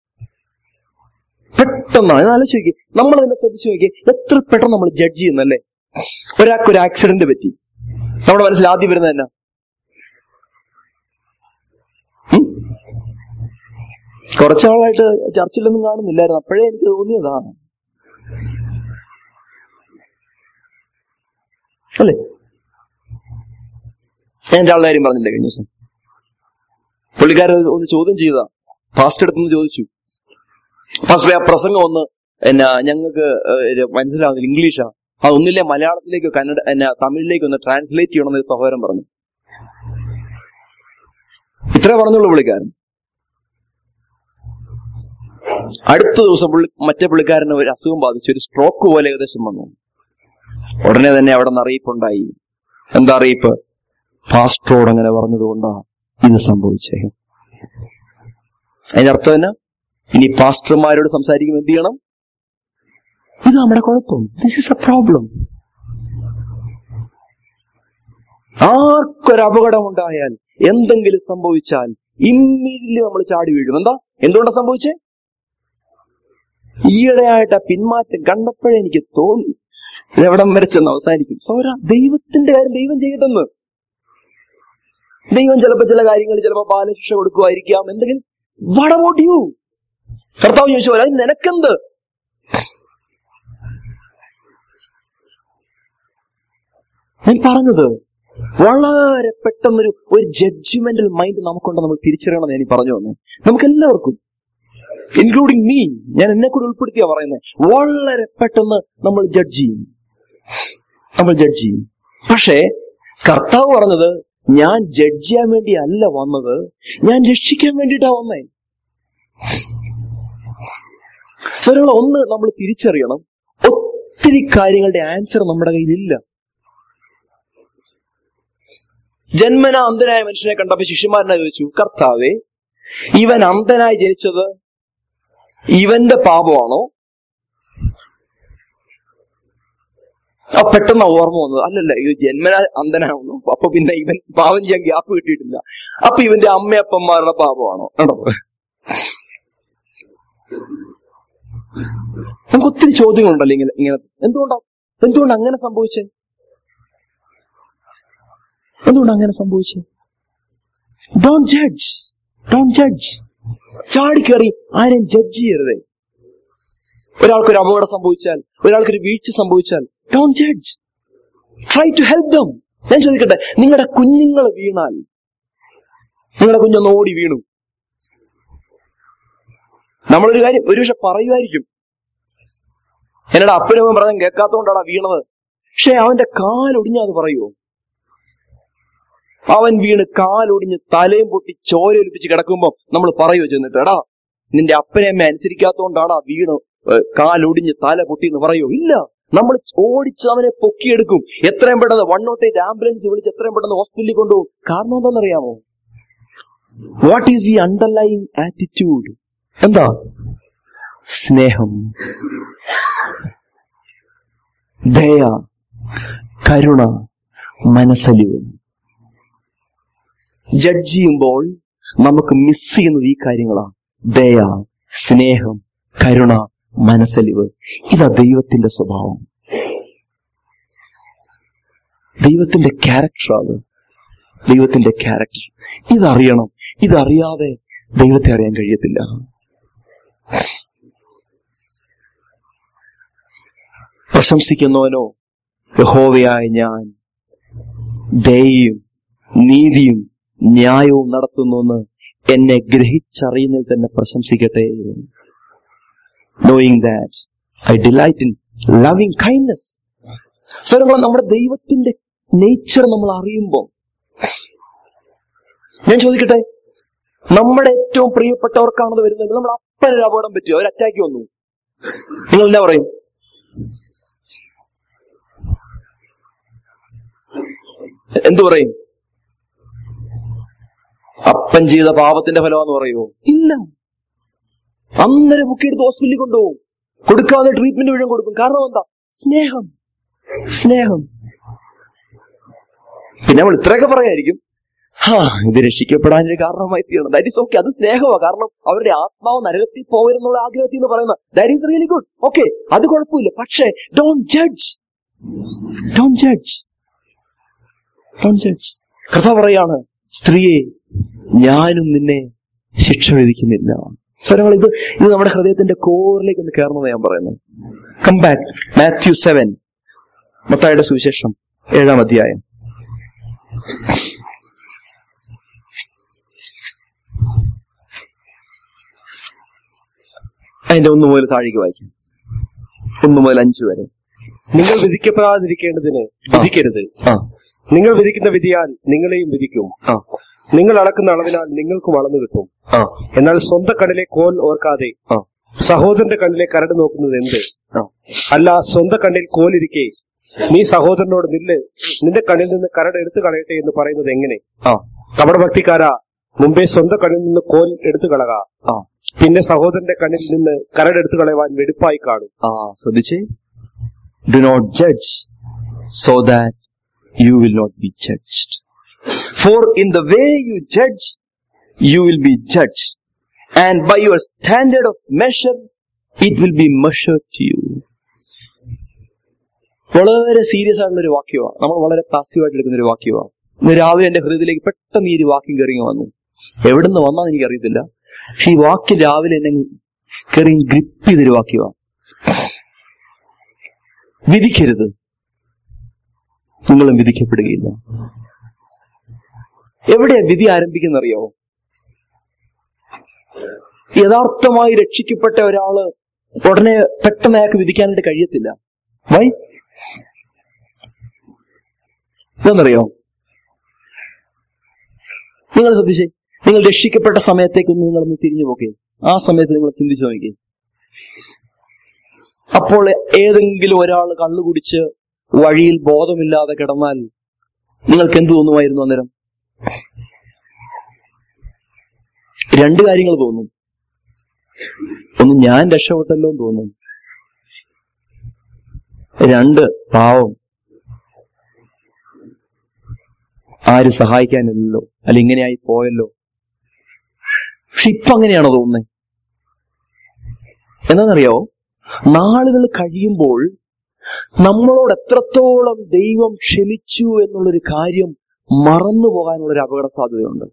പെട്ടെന്ന് ആലോചിച്ച് നോക്കി നമ്മൾ തന്നെ ശ്രദ്ധിച്ചു നോക്കി എത്ര പെട്ടെന്ന് നമ്മൾ ജഡ്ജ് ചെയ്യുന്നല്ലേ ഒരാൾക്ക് ഒരു ആക്സിഡന്റ് പറ്റി നമ്മുടെ മനസ്സിൽ ആദ്യം വരുന്നത് തന്നെ കുറച്ചാളായിട്ട് ചർച്ചിലൊന്നും കാണുന്നില്ലായിരുന്നു അപ്പോഴേ എനിക്ക് തോന്നിയതാണ് അല്ലേ ഞാൻ എന്റെ ആളുടെ കാര്യം പറഞ്ഞില്ലേ കഴിഞ്ഞ ദിവസം പുള്ളിക്കാരൻ ഒന്ന് ചോദ്യം ചെയ്തതാ ഫാസ്റ്റ് എടുത്തൊന്ന് ചോദിച്ചു ഫാസ്റ്റ് ആ പ്രസംഗം ഒന്ന് എന്നാ ഞങ്ങൾക്ക് ഏഹ്, മനസ്സിലാവുന്നില്ല ഇംഗ്ലീഷാ അത് ഒന്നില്ലേ മലയാളത്തിലേക്കോ കന്നഡ എന്നാ തമിഴിലേക്കോ ഒന്ന് ട്രാൻസ്ലേറ്റ് ചെയ്യണമെന്ന് ഒരു സഹോദരൻ പറഞ്ഞു ഇത്രേ പറഞ്ഞുള്ളൂ പുള്ളിക്കാരൻ അടുത്ത ദിവസം പുള്ളി മറ്റേ പുള്ളിക്കാരന് ഒരു അസുഖം ബാധിച്ചു ഒരു സ്ട്രോക്ക് പോലെ ഏകദേശം വന്നു ഉടനെ തന്നെ അവിടെ നിന്ന് അറിയിപ്പുണ്ടായി എന്താ അറിയിപ്പ് ഫാസ്റ്ററോട് അങ്ങനെ പറഞ്ഞതുകൊണ്ടാ ഇത് സംഭവിച്ചേ അതിന്റെ അർത്ഥം എന്നാ ഇനി പാസ്റ്റർമാരോട് സംസാരിക്കുമ്പോൾ എന്ത് ചെയ്യണം ഇത് നമ്മുടെ കുഴപ്പം ദിസ് ഇസ് എ പ്രോബ്ലം ആർക്കൊരു അപകടം ഉണ്ടായാൽ എന്തെങ്കിലും സംഭവിച്ചാൽ ഇമ്മീഡിയറ്റ്ലി നമ്മൾ ചാടി വീഴും എന്താ എന്തുകൊണ്ടാ സംഭവിച്ചേ ഈയിടെയായിട്ട് ആ പിന്മാറ്റം കണ്ടപ്പോഴേ എനിക്ക് തോന്നി ഇതെവിടം വരെ ചെന്ന് അവസാനിക്കും സൗര ദൈവത്തിന്റെ കാര്യം ദൈവം ചെയ്യട്ടെന്ന് ദൈവം ചിലപ്പോ ചില കാര്യങ്ങൾ ചിലപ്പോ ബാലശിക്ഷ കൊടുക്കുമായിരിക്കാം എന്തെങ്കിലും വടവോട്ട് യു കർത്താവ് ചോദിച്ചു പോലെ "അത് നിനക്കെന്ത് ഞാൻ പറഞ്ഞത് വളരെ പെട്ടെന്നൊരു ഒരു ജഡ്ജ്മെന്റൽ മൈൻഡ് നമുക്കുണ്ട് നമ്മൾ തിരിച്ചറിയണം ഞാൻ ഈ പറഞ്ഞു വന്നേ നമുക്ക് എല്ലാവർക്കും ഇൻക്ലൂഡിങ് മീ ഞാൻ എന്നെ കൂടി ഉൾപ്പെടുത്തിയാ പറയുന്നത് വളരെ പെട്ടെന്ന് നമ്മൾ ജഡ്ജ് ചെയ്യും നമ്മൾ ജഡ്ജ് ചെയ്യും പക്ഷേ കർത്താവ് പറഞ്ഞത് ഞാൻ ജഡ്ജ് ചെയ്യാൻ വേണ്ടി അല്ല വന്നത് ഞാൻ രക്ഷിക്കാൻ വേണ്ടിയിട്ടാ വന്നേ സ്വരങ്ങൾ ഒന്ന് നമ്മൾ തിരിച്ചറിയണം ഒത്തിരി കാര്യങ്ങളുടെ ആൻസർ നമ്മുടെ കയ്യിലില്ല ജന്മന അന്ധനായ മനുഷ്യനെ കണ്ടപ്പോ ശിഷ്യന്മാരനെ ചോദിച്ചു കർത്താവേ ഇവൻ അന്ധനായി ജനിച്ചത് ഇവന്റെ പാപമാണോ ആ പെട്ടെന്ന് ഓർമ്മ വന്നത് അല്ലല്ല ഇത് ജന്മന അന്ധനാവുന്നു അപ്പൊ പിന്നെ ഇവൻ പാപം ചെയ്യാൻ ഗ്യാപ്പ് കിട്ടിയിട്ടില്ല അപ്പൊ ഇവന്റെ അമ്മയപ്പന്മാരുടെ പാപമാണോ കണ്ടോ നമുക്ക് ഒത്തിരി ചോദ്യങ്ങളുണ്ടല്ലോ ഇങ്ങനെ ഇങ്ങനെ എന്തുകൊണ്ടാ എന്തുകൊണ്ട് അങ്ങനെ സംഭവിച്ചേ എന്തുകൊണ്ട് അങ്ങനെ സംഭവിച്ചേ ഡോണ്ട് ജഡ്ജ് ഡോണ്ട് ജഡ്ജ് ചാടിക്കറി ആരെയും ജഡ്ജ് ചെയ്യരുതേ ഒരാൾക്കൊരു അപകടം സംഭവിച്ചാൽ ഒരാൾക്കൊരു വീഴ്ച സംഭവിച്ചാൽ don't judge try to help them ഞാൻ ചോദിക്കട്ടെ നിങ്ങളുടെ കുഞ്ഞുങ്ങൾ വീണാൽ നിങ്ങളുടെ കുഞ്ഞൊന്ന് ഓടി വീണു നമ്മളൊരു കാര്യം ഒരു പക്ഷെ പറയുമായിരിക്കും എന്നോട് അപ്പനും പറഞ്ഞ കേൾക്കാത്തോണ്ടാടാ വീണത് പക്ഷെ അവന്റെ കാലൊടിഞ്ഞ അത് പറയുമോ അവൻ വീണ് കാലൊടിഞ്ഞ് തലയും പൊട്ടി ചോര ഒലിപ്പിച്ച് കിടക്കുമ്പോ നമ്മൾ പറയുമോ ചെന്നിട്ട് എടാ നിന്റെ അപ്പനെ അമ്മ അനുസരിക്കാത്തോണ്ടാടാ വീണ് ഏഹ്, കാലൊടിഞ്ഞ് തല പൊട്ടി എന്ന് പറയോ ഇല്ല നമ്മൾ ഓടിച്ച് അവനെ പൊക്കിയെടുക്കും എത്രയും പെട്ടെന്ന് വൺ നോട്ട് എയ്റ്റ് ആംബുലൻസ് വിളിച്ച് എത്രയും പെട്ടെന്ന് ഹോസ്പിറ്റലിൽ കൊണ്ടുപോകും കാരണം എന്താണെന്നറിയാമോ what is the underlying attitude എന്താ സ്നേഹം ദയ കരുണ മനസ്സലിവ് ജഡ്ജ് ചെയ്യുമ്പോൾ നമുക്ക് മിസ് ചെയ്യുന്നത് ഈ കാര്യങ്ങളാണ് ദയ സ്നേഹം കരുണ മനസ്സലിവ് ഇതാ ദൈവത്തിന്റെ സ്വഭാവം ദൈവത്തിന്റെ ക്യാരക്ടറാണ് ദൈവത്തിന്റെ ക്യാരക്ടർ ഇതറിയണം ഇതറിയാതെ ദൈവത്തെ അറിയാൻ കഴിയത്തില്ല പ്രശംസിക്കുന്നവനോ യഹോവയായ ഞാൻ ദയയും നീതിയും ന്യായവും നടത്തുന്നുവെന്ന് എന്നെ ഗ്രഹിച്ചറിയുന്നതിൽ തന്നെ പ്രശംസിക്കട്ടെ knowing that I delight in loving kindness സ്വരങ്ങൾ നമ്മുടെ ദൈവത്തിന്റെ നേച്ചർ നമ്മൾ അറിയുമ്പോൾ ഞാൻ ചോദിക്കട്ടെ നമ്മുടെ ഏറ്റവും പ്രിയപ്പെട്ടവർക്കാണത് വരുന്നത് നമ്മുടെ അപ്പനൊരു അപകടം പറ്റുമോ അവർ അറ്റാക്ക് വന്നു നിങ്ങൾ എന്നാ പറയും എന്തു പറയും അപ്പൻ ചെയ്ത പാപത്തിന്റെ ഫലമാന്ന് പറയുമോ ഇല്ല അന്നേരം ബുക്കെടുത്ത് ഹോസ്പിറ്റലിൽ കൊണ്ടുപോകും കൊടുക്കാതെ ട്രീറ്റ്മെന്റ് മുഴുവൻ കൊടുക്കും കാരണം എന്താ സ്നേഹം സ്നേഹം പിന്നെ നമ്മൾ ഇത്രയൊക്കെ പറയായിരിക്കും ഹാ ഇത് രക്ഷിക്കപ്പെടാൻ ഒരു കാരണമായി തീരണം ദാറ്റ് ഇസ് ഓക്കെ അത് സ്നേഹമാണ് കാരണം അവരുടെ ആത്മാവ് നരകത്തിൽ പോകരുന്നുള്ള ആഗ്രഹത്തിൽ എന്ന് പറയുന്നത് that is really good okay അത് കുഴപ്പമില്ല പക്ഷേ don't judge don't judge don't judge കർത്താവ് പറയാണ് സ്ത്രീയെ ഞാനും നിന്നെ ശിക്ഷ വിധിക്കുന്നില്ല സ്വരങ്ങൾ ഇത് ഇത് നമ്മുടെ ഹൃദയത്തിന്റെ കോറിലേക്ക് ഒന്ന് കയറുന്നത് ഞാൻ പറയുന്നത് കം ബാക്ക് മാത്യു സെവൻ മത്തായുടെ സുവിശേഷം ഏഴാം അധ്യായം അതിന്റെ ഒന്ന് മുതൽ താഴേക്ക് വായിക്കാം ഒന്ന് മുതൽ അഞ്ച് വരെ നിങ്ങൾ വിധിക്കപ്പെടാതിരിക്കേണ്ടതിന് വിധിക്കരുത് ആ നിങ്ങൾ വിധിക്കുന്ന വിധിയാൽ നിങ്ങളെയും വിധിക്കും ആ നിങ്ങൾ അളക്കുന്ന അളവിനാൽ നിങ്ങൾക്കും അളന്നു കിട്ടും ആ എന്നാൽ സ്വന്തം കണ്ണിലെ കോൽ ഓർക്കാതെ ആ സഹോദരന്റെ കണ്ണിലെ കരട് നോക്കുന്നത് എന്ത് ആ അല്ല സ്വന്തം കണ്ണിൽ കോലിരിക്കെ നീ സഹോദരനോട് നില്ല് നിന്റെ കണ്ണിൽ നിന്ന് കരട് എടുത്തു കളയട്ടെ എന്ന് പറയുന്നത് എങ്ങനെ ആ കപടഭക്തിക്കാരാ മുമ്പേ സ്വന്തം കണ്ണിൽ നിന്ന് കോൽ എടുത്തു കളക ആ പിന്നെ സഹോദരന്റെ കണ്ണിൽ നിന്ന് കരടെടുത്തു കളയുവാൻ വെടുപ്പായി കാണും ആ ശ്രദ്ധിച്ചേ do not judge so that you will not be judged for in the way you judge you will be judge and by your standard of measure it will be measure to you വളരെ serious ആയിട്ടുള്ള ഒരു വാക്യമാണ് നമ്മൾ വളരെ പാസീവായിട്ട് എടുക്കുന്ന ഒരു വാക്യമാണ് ഇന്ന് രാവിലെ എന്റെ ഹൃദയത്തിലേക്ക് പെട്ടെന്ന് ഈ ഒരു വാക്യം കയറി വന്നു എവിടുന്ന് വന്നാന്ന് എനിക്ക് അറിയത്തില്ല പക്ഷെ ഈ വാക്യം രാവിലെ എന്നെ കയറി ഗ്രിപ്പ് ചെയ്തൊരു വാക്യമാണ് വിധിക്കരുത് നിങ്ങളും വിധിക്കപ്പെടുകയില്ല എവിടെയാ വിധി ആരംഭിക്കുന്നറിയാവോ യഥാർത്ഥമായി രക്ഷിക്കപ്പെട്ട ഒരാള് ഉടനെ പെട്ടെന്ന് അയാൾക്ക് വിധിക്കാനായിട്ട് കഴിയത്തില്ല വൈ ഇതെന്നറിയോ നിങ്ങൾ ശ്രദ്ധിച്ചേ നിങ്ങൾ രക്ഷിക്കപ്പെട്ട സമയത്തേക്കൊന്ന് നിങ്ങളൊന്ന് തിരിഞ്ഞു നോക്കേ ആ സമയത്ത് നിങ്ങൾ ചിന്തിച്ചു നോക്കിയേ അപ്പോൾ ഏതെങ്കിലും ഒരാൾ കള്ളുകുടിച്ച് വഴിയിൽ ബോധമില്ലാതെ കിടന്നാൽ നിങ്ങൾക്ക് എന്ത് തോന്നുമായിരുന്നു അന്നേരം രണ്ട് കാര്യങ്ങൾ തോന്നും ഒന്ന് ഞാൻ രക്ഷപ്പെട്ടല്ലോ എന്ന് തോന്നും രണ്ട് പാവം ആര് സഹായിക്കാനില്ലല്ലോ അല്ല ഇങ്ങനെയായി പോയല്ലോ പക്ഷെ ഇപ്പൊ അങ്ങനെയാണോ തോന്നുന്നത് എന്താണെന്നറിയോ നാളുകൾ കഴിയുമ്പോൾ നമ്മളോട് എത്രത്തോളം ദൈവം ക്ഷമിച്ചു എന്നുള്ളൊരു കാര്യം മറന്നു പോകാനുള്ള ഒരു അപകട സാധ്യതയുണ്ട്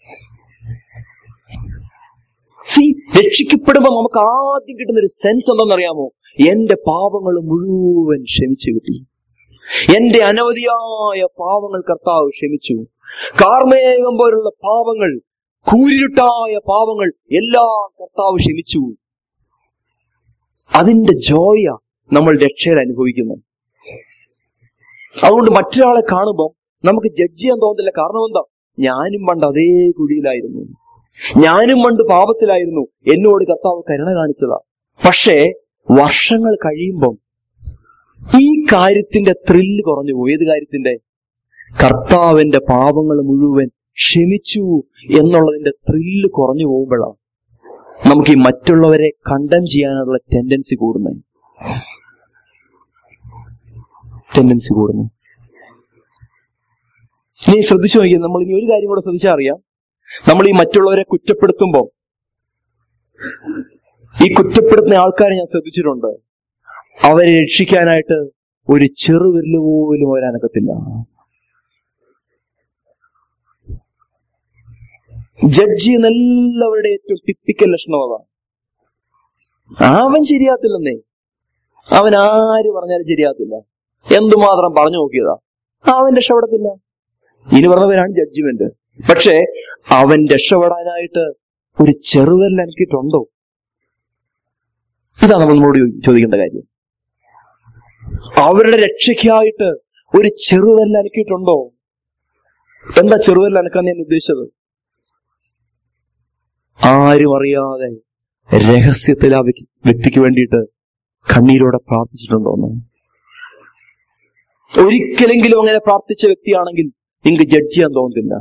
സി രക്ഷിക്കപ്പെടുമ്പോൾ നമുക്ക് ആദ്യം കിട്ടുന്ന ഒരു സെൻസ് എന്താണെന്നറിയാമോ എന്റെ പാപങ്ങൾ മുഴുവൻ ക്ഷമിച്ചു കിട്ടി എന്റെ അനവധിയായ പാവങ്ങൾ കർത്താവ് ക്ഷമിച്ചു കാർമേഘം പോലുള്ള പാവങ്ങൾ കൂരിരുട്ടായ പാവങ്ങൾ എല്ലാം കർത്താവ് ക്ഷമിച്ചു അതിന്റെ ജോയ നമ്മൾ രക്ഷയിൽ അനുഭവിക്കുന്നത് അതുകൊണ്ട് മറ്റൊരാളെ കാണുമ്പോൾ നമുക്ക് ജഡ്ജ് ചെയ്യാൻ തോന്നുന്നില്ല കാരണം എന്താ ഞാനും പണ്ട് അതേ കുഴിയിലായിരുന്നു ഞാനും പണ്ട് പാപത്തിലായിരുന്നു എന്നോട് കർത്താവ് കരുണ കാണിച്ചതാ പക്ഷേ വർഷങ്ങൾ കഴിയുമ്പം ഈ കാര്യത്തിന്റെ ത്രില്ല് കുറഞ്ഞു പോകും ഏത് കാര്യത്തിന്റെ കർത്താവിന്റെ പാപങ്ങൾ മുഴുവൻ ക്ഷമിച്ചു എന്നുള്ളതിന്റെ ത്രില്ല് കുറഞ്ഞു പോകുമ്പോഴാണ് നമുക്ക് ഈ മറ്റുള്ളവരെ കണ്ടം ചെയ്യാനുള്ള ടെൻഡൻസി കൂടുന്നത് ടെൻഡൻസി കൂടുന്നത് ഇനി ശ്രദ്ധിച്ചു നോക്കിയാൽ നമ്മൾ ഇനി ഒരു കാര്യം കൂടെ ശ്രദ്ധിച്ചാൽ അറിയാം നമ്മൾ ഈ മറ്റുള്ളവരെ കുറ്റപ്പെടുത്തുമ്പോൾ ഈ കുറ്റപ്പെടുത്തുന്ന ആൾക്കാരെ ഞാൻ ശ്രദ്ധിച്ചിട്ടുണ്ട് അവരെ രക്ഷിക്കാനായിട്ട് ഒരു ചെറുവിരല് പോലും അവരനക്കത്തില്ല ജഡ്ജി എന്നെല്ലാവരുടെ ഏറ്റവും ടിപ്പിക്കൽ ലക്ഷണം അതാണ് അവൻ ശരിയാത്തില്ലെന്നേ അവൻ ആര് പറഞ്ഞാലും ശരിയാത്തില്ല എന്തുമാത്രം പറഞ്ഞു നോക്കിയതാ അവൻ രക്ഷപ്പെടത്തില്ല ഇനി പറഞ്ഞവരാണ് ജഡ്ജിമെന്റ് പക്ഷേ അവൻ രക്ഷപ്പെടാനായിട്ട് ഒരു ചെറുവിരൽ എനിക്കിട്ടുണ്ടോ ഇതാണ് നമ്മൾ നമ്മളോട് ചോദിക്കേണ്ട കാര്യം അവരുടെ രക്ഷയ്ക്കായിട്ട് ഒരു ചെറുവിരൽ അനക്കിയിട്ടുണ്ടോ എന്താ ചെറുവിരൽ അനക്കാൻ ഞാൻ ഉദ്ദേശിച്ചത് ആരും അറിയാതെ രഹസ്യത്തിൽ ആ വ്യക്തി- വ്യക്തിക്ക് വേണ്ടിയിട്ട് കണ്ണീരോടെ പ്രാർത്ഥിച്ചിട്ടുണ്ടോ എന്ന് ഒരിക്കലെങ്കിലും അങ്ങനെ പ്രാർത്ഥിച്ച വ്യക്തിയാണെങ്കിൽ നിങ്ങൾക്ക് ജഡ്ജ് ചെയ്യാൻ തോന്നുന്നില്ല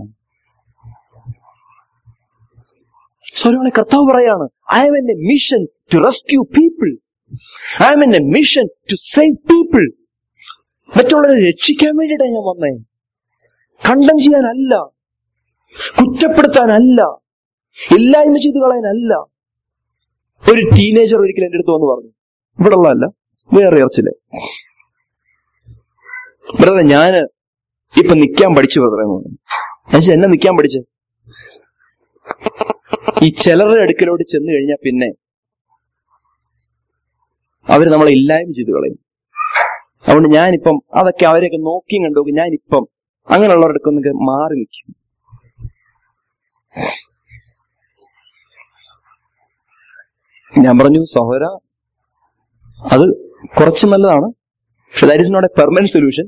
സ്വരമാണ് കർത്താവ് പറയാണ് I am in a mission to rescue people I am in a mission to save people മറ്റുള്ളവരെ രക്ഷിക്കാൻ വേണ്ടിയിട്ടാണ് ഞാൻ വന്നേ കണ്ടം ചെയ്യാനല്ല കുറ്റപ്പെടുത്താനല്ല ഇല്ലായ്മ ചെയ്ത് കളയാനല്ല ഒരു ടീനേജർ ഒരിക്കലും എന്റെ അടുത്ത് വന്ന് പറഞ്ഞു ഇവിടെ ഉള്ളതല്ല വേറെ ഇറച്ചില്ലേ ബ്രദറെ ഞാന് ഇപ്പൊ നിക്കാൻ പഠിച്ചു ബ്രദറെ എന്ന് പറഞ്ഞു ഞാൻ ചോദിച്ചു, എന്നെ നിക്കാൻ പഠിച്ച് ഈ ചിലരുടെ അടുക്കലോട്ട് ചെന്ന് കഴിഞ്ഞാൽ പിന്നെ അവര് നമ്മളെ ഇല്ലായ്മ ചെയ്ത് കളയും അതുകൊണ്ട് ഞാനിപ്പം അതൊക്കെ അവരെയൊക്കെ നോക്കിയും കണ്ടു നോക്കി ഞാനിപ്പം അങ്ങനെയുള്ളവരുടെ അടുക്കൊന്നൊക്കെ മാറി നിൽക്കും ഞാൻ പറഞ്ഞു സഹോദര അത് കുറച്ച് നല്ലതാണ് പക്ഷെ that is not a permanent solution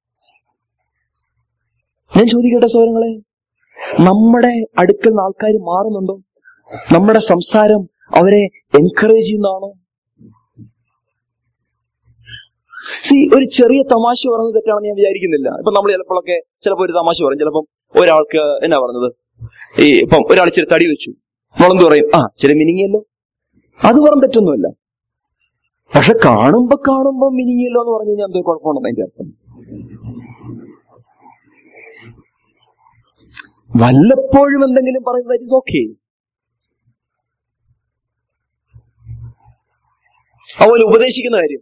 ഞാൻ ചോദിക്കട്ടെ സഹോദരങ്ങളെ നമ്മുടെ അടുക്കൽ നിന്ന് ആൾക്കാർ മാറുന്നുണ്ടോ നമ്മുടെ സംസാരം അവരെ എൻകറേജ് ചെയ്യുന്നതാണോ സി ഒരു ചെറിയ തമാശ പറയുന്നത് തെറ്റാണെന്ന് ഞാൻ വിചാരിക്കുന്നില്ല ഇപ്പൊ നമ്മൾ ചിലപ്പോഴൊക്കെ ചിലപ്പോൾ ഒരു തമാശ പറയും ചിലപ്പം ഒരാൾക്ക് എന്നാ പറഞ്ഞത് ഈ ഇപ്പം ഒരാൾ ഇച്ചിരി തടി വെച്ചു നമ്മളെന്ത് പറയും ആ ചില മിനിങ്ങിയല്ലോ അത് പറഞ്ഞ തെറ്റൊന്നുമല്ല പക്ഷെ കാണുമ്പോ കാണുമ്പോ മിനിങ്ങിയല്ലോ എന്ന് പറഞ്ഞു കഴിഞ്ഞാൽ എന്തോ കുഴപ്പമുണ്ടെന്ന് അതിന്റെ അർത്ഥം വല്ലപ്പോഴും എന്തെങ്കിലും പറയുന്നത് ഇസ് ഓക്കെ അതുപോലെ ഉപദേശിക്കുന്ന കാര്യം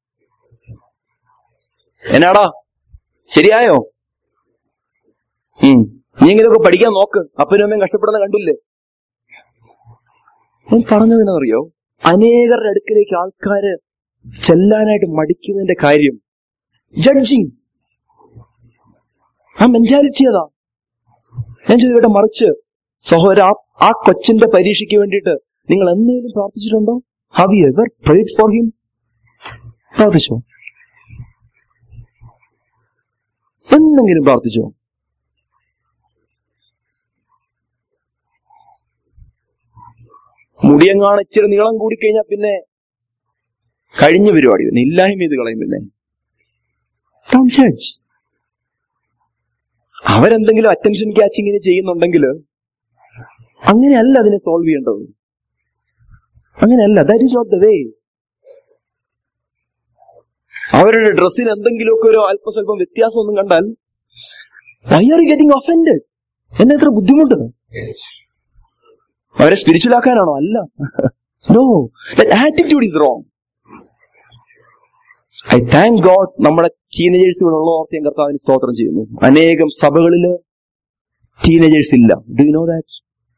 എന്നാടാ ശരിയായോ ഉം നീ ഇങ്ങനെയൊക്കെ പഠിക്കാൻ നോക്ക് അപ്പനും അമ്മയും കഷ്ടപ്പെടുന്ന കണ്ടില്ലേ ഞാൻ പറഞ്ഞതെന്നറിയോ അനേകരുടെ അടുക്കിലേക്ക് ആൾക്കാര് ചെല്ലാനായിട്ട് മടിക്കുന്നതിന്റെ കാര്യം ജഡ്ജിങ് ആ മെന്റാലിറ്റി അതാ ഞാൻ ചോദിക്കട്ടെ മറിച്ച് സഹോദര ആ- ആ കൊച്ചിന്റെ പരീക്ഷയ്ക്ക് വേണ്ടിയിട്ട് നിങ്ങൾ എന്തെങ്കിലും പ്രാർത്ഥിച്ചിട്ടുണ്ടോ have you ever prayed for him പ്രാർത്ഥിച്ചോ എന്തെങ്കിലും പ്രാർത്ഥിച്ചോ മുടിയങ്ങാണ് ഇച്ചിരി നീളം കൂടിക്കഴിഞ്ഞാൽ പിന്നെ കഴിഞ്ഞ പരിപാടി പിന്നെ ഇല്ലായ്മ ചെയ്ത് കളയും പിന്നെ Don't judge. അവരെന്തെങ്കിലും അറ്റൻഷൻ ക്യാച്ചിങ്ങിന് ചെയ്യുന്നുണ്ടെങ്കിൽ അങ്ങനെയല്ല അതിനെ സോൾവ് ചെയ്യേണ്ടത് അങ്ങനെയല്ല that is not the way അവരുടെ ഡ്രസ്സിന് എന്തെങ്കിലുമൊക്കെ ഒരു അല്പസ്വല്പം വ്യത്യാസം ഒന്നും കണ്ടാൽ വൈ ആർ ഗെറ്റിംഗ് ഒഫൻഡഡ് എന്നെ എത്ര ബുദ്ധിമുട്ട് അവരെ സ്പിരിച്വൽ ആക്കാനാണോ അല്ല no attitude is wrong I thank God നമ്മുടെ ടീനേജേഴ്സ് ഇവിടെ ഉള്ളവർക്ക് ഞാൻ കർത്താവിന് സ്തോത്രം ചെയ്യുന്നു അനേകം സഭകളില് ടീനേജേഴ്സ് ഇല്ല ഡു യു നോ ദാറ്റ്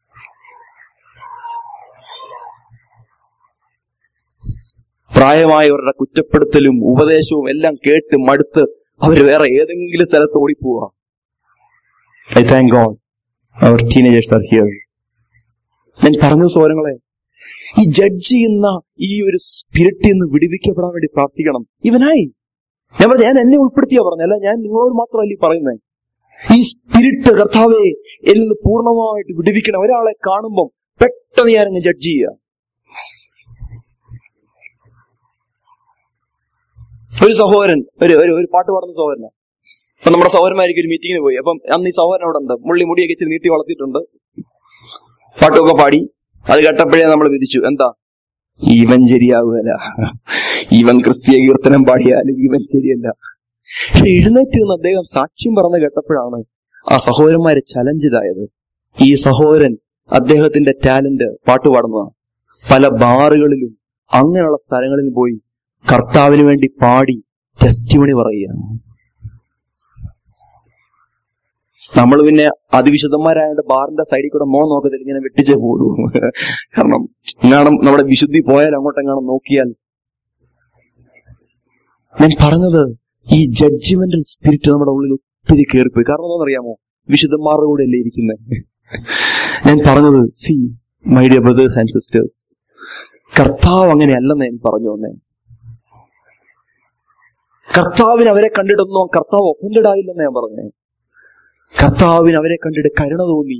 പ്രായമായവരുടെ കുറ്റപ്പെടുത്തലും ഉപദേശവും എല്ലാം കേട്ട് മടുത്ത് അവർ വേറെ ഏതെങ്കിലും സ്ഥലത്ത് ഓടിപ്പോവാ ഐ താങ്ക് ഗോഡ് അവർ ടീനേജേഴ്സ് ആർ ഹിയർ ഞാൻ പറഞ്ഞ സോരങ്ങളെ ഈ ജഡ്ജ് ചെയ്യുന്ന ഈ ഒരു സ്പിരിറ്റിൽ നിന്ന് വിടുവിക്കപ്പെടാൻ വേണ്ടി പ്രാർത്ഥിക്കണം ഇവനായി ഞാൻ പറഞ്ഞു ഞാൻ എന്നെ ഉൾപ്പെടുത്തിയാ പറഞ്ഞ അല്ല ഞാൻ നിങ്ങളോട് മാത്രമല്ല ഈ പറയുന്നത് ഈ സ്പിരിറ്റ് കർത്താവെ എന്നിൽ നിന്ന് പൂർണ്ണമായിട്ട് വിടുവിക്കണം ഒരാളെ കാണുമ്പം പെട്ടെന്ന് ഞാനങ്ങ് ജഡ്ജ് ചെയ്യുക ഒരു സഹോദരൻ ഒരു ഒരു ഒരു പാട്ട് പാടുന്ന സഹോദരനാ അപ്പൊ നമ്മുടെ സഹോദരന്മാർക്ക് ഒരു മീറ്റിങ്ങിന് പോയി അപ്പം അന്ന് ഈ സഹോദരൻ അവിടെ ഉണ്ട് മുള്ളി മുടിയൊക്കെ ഇച്ചിരി നീട്ടി വളർത്തിയിട്ടുണ്ട് പാട്ടൊക്കെ പാടി അത് കേട്ടപ്പോഴേ നമ്മൾ വിധിച്ചു എന്താ ഇവൻ ശരിയാവുകയല്ല ഇവൻ ക്രിസ്തീയ കീർത്തനം പാടിയാലും ഇവൻ ശരിയല്ല പക്ഷെ എഴുന്നേറ്റ് നിന്ന് അദ്ദേഹം സാക്ഷ്യം പറഞ്ഞ് കേട്ടപ്പോഴാണ് ആ സഹോദരന്മാരെ ചലഞ്ചിതായത് ഈ സഹോദരൻ അദ്ദേഹത്തിന്റെ ടാലന്റ് പാട്ടുപാടുന്നതാണ് പല ബാറുകളിലും അങ്ങനെയുള്ള സ്ഥലങ്ങളിൽ പോയി കർത്താവിന് വേണ്ടി പാടി ടെസ്റ്റിമണി പറയുക നമ്മൾ പിന്നെ അതിവിശുദ്ധന്മാരായതുകൊണ്ട് ബാറിന്റെ സൈഡിൽ കൂടെ മോൻ നോക്കത്തില്ല ഇങ്ങനെ വെട്ടിച്ചേ പോകൂ കാരണം എങ്ങാണം നമ്മുടെ വിശുദ്ധി പോയാൽ അങ്ങോട്ടെങ്ങാണം നോക്കിയാൽ ഞാൻ പറഞ്ഞത് ഈ ജഡ്ജിമെന്റൽ സ്പിരിറ്റ് നമ്മുടെ ഉള്ളിൽ ഒത്തിരി കയറിപ്പോയി കാരണം എന്താണെന്നറിയാമോ വിശുദ്ധന്മാരുടെ കൂടെ അല്ലേ ഇരിക്കുന്നത് ഞാൻ പറഞ്ഞത് see my dear brothers and sisters കർത്താവ് അങ്ങനെയല്ലെന്ന് ഞാൻ പറഞ്ഞു വന്നേ കർത്താവിന് അവരെ കണ്ടിട്ടൊന്നും കർത്താവ് ഒഫൻഡഡ് ആയില്ലെന്ന് ഞാൻ പറഞ്ഞേ കർത്താവിന് അവരെ കണ്ടിട്ട് കരുണ തോന്നി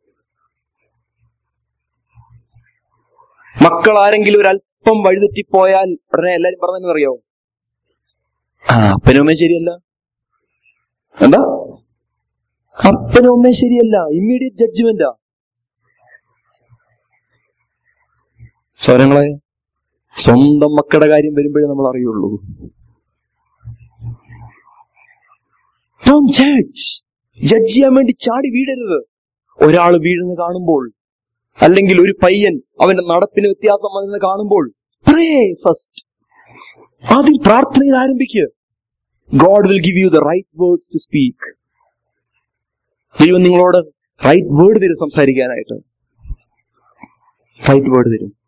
മക്കൾ ആരെങ്കിലും ഒരു അല്പം വഴിതെറ്റിപ്പോയാൽ ഉടനെ എല്ലാരും പറഞ്ഞെന്നറിയോ ആ അപ്പനും അമ്മയും ശരിയല്ല എന്താ അപ്പനും അമ്മയും ശരിയല്ല ഇമ്മീഡിയറ്റ് ജഡ്ജ്മെന്റാ സ്വരങ്ങളെ സ്വന്തം മക്കളുടെ കാര്യം വരുമ്പോഴേ നമ്മൾ അറിയുള്ളൂ ജഡ്ജ് ജഡ്ജ് ചെയ്യാൻ വേണ്ടി ചാടി വീഴരുത് ഒരാൾ വീഴുന്ന കാണുമ്പോൾ അല്ലെങ്കിൽ ഒരു പയ്യൻ അവന്റെ നടപ്പിന് വ്യത്യാസം വന്നെന്ന് കാണുമ്പോൾ പ്രേ ഫസ്റ്റ് ആദ്യം പ്രാർത്ഥനയിൽ ആരംഭിക്കുക God will give you the right words to speak ദൈവം നിങ്ങളോട് റൈറ്റ് വേർഡ് തരും സംസാരിക്കാനായിട്ട് റൈറ്റ് വേർഡ് തരും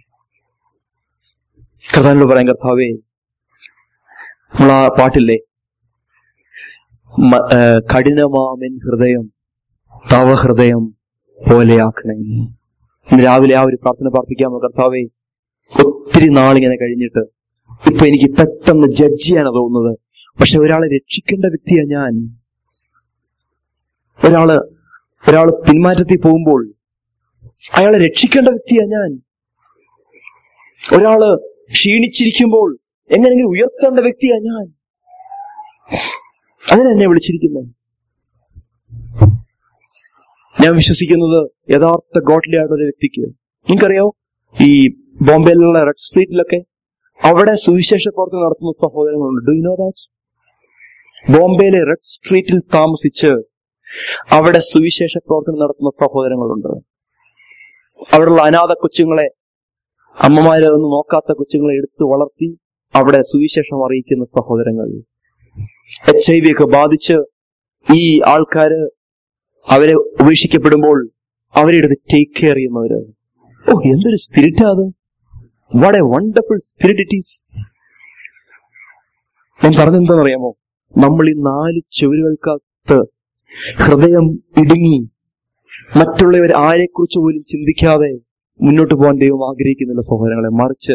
കർത്താവിനോട് പറയാം കർത്താവേ നമ്മൾ ആ പാട്ടില്ലേ മ- ഏ, കഠിനമാമെൻ ഹൃദയം തവ ഹൃദയം പോലെയാക്കണേ ഇന്ന് രാവിലെ ആ ഒരു പ്രാർത്ഥന പ്രാർത്ഥിക്കാമോ കർത്താവേ ഒത്തിരി നാളിങ്ങനെ കഴിഞ്ഞിട്ട് ഇപ്പൊ എനിക്ക് പെട്ടെന്ന് ജഡ്ജ് ചെയ്യാനാണ് തോന്നുന്നത് പക്ഷെ ഒരാളെ രക്ഷിക്കേണ്ട വ്യക്തിയാ ഞാൻ ഒരാള് ഒരാള് പിന്മാറ്റത്തിൽ പോകുമ്പോൾ അയാളെ രക്ഷിക്കേണ്ട വ്യക്തിയാ ഞാൻ ഒരാള് ക്ഷീണിച്ചിരിക്കുമ്പോൾ എങ്ങനെയെങ്കിലും ഉയർത്തേണ്ട വ്യക്തിയാ ഞാൻ അതിനെ എന്നെ വിളിച്ചിരിക്കുന്നത് ഞാൻ വിശ്വസിക്കുന്നത് യഥാർത്ഥ ഗോഡ്ലി ആയിട്ടുള്ള ഒരു വ്യക്തിക്ക് നിങ്ങൾക്കറിയോ ഈ ബോംബെയിലുള്ള റെഡ് സ്ട്രീറ്റിലൊക്കെ അവിടെ സുവിശേഷ പ്രവർത്തനം നടത്തുന്ന സഹോദരങ്ങളുണ്ട് ഡു യു നോ ദാറ്റ് ബോംബെയിലെ റെഡ് സ്ട്രീറ്റിൽ താമസിച്ച് അവിടെ സുവിശേഷ പ്രവർത്തനം നടത്തുന്ന സഹോദരങ്ങളുണ്ട് അവിടെയുള്ള അനാഥ കൊച്ചുങ്ങളെ അമ്മമാരെ ഒന്നും നോക്കാത്ത കൊച്ചുങ്ങളെ എടുത്തു വളർത്തി അവിടെ സുവിശേഷം അറിയിക്കുന്ന സഹോദരങ്ങൾ എച്ച് ഐ വി ഒക്കെ ബാധിച്ച് ഈ ആൾക്കാര് അവരെ ഉപേക്ഷിക്കപ്പെടുമ്പോൾ അവരെ എടുത്ത് ടേക്ക് കെയർ ചെയ്യുന്നവര് ഓ എന്തൊരു സ്പിരിറ്റാ അത് what a wonderful spirit it is ഞാൻ പറഞ്ഞെന്താണെന്നറിയാമോ നമ്മൾ ഈ നാല് ചുവരുകൾക്കകത്ത് ഹൃദയം ഇടുങ്ങി മറ്റുള്ളവർ ആരെക്കുറിച്ച് പോലും ചിന്തിക്കാതെ മുന്നോട്ട് പോകാൻ ദൈവം ആഗ്രഹിക്കുന്നില്ല സഹോദരങ്ങളെ മറിച്ച്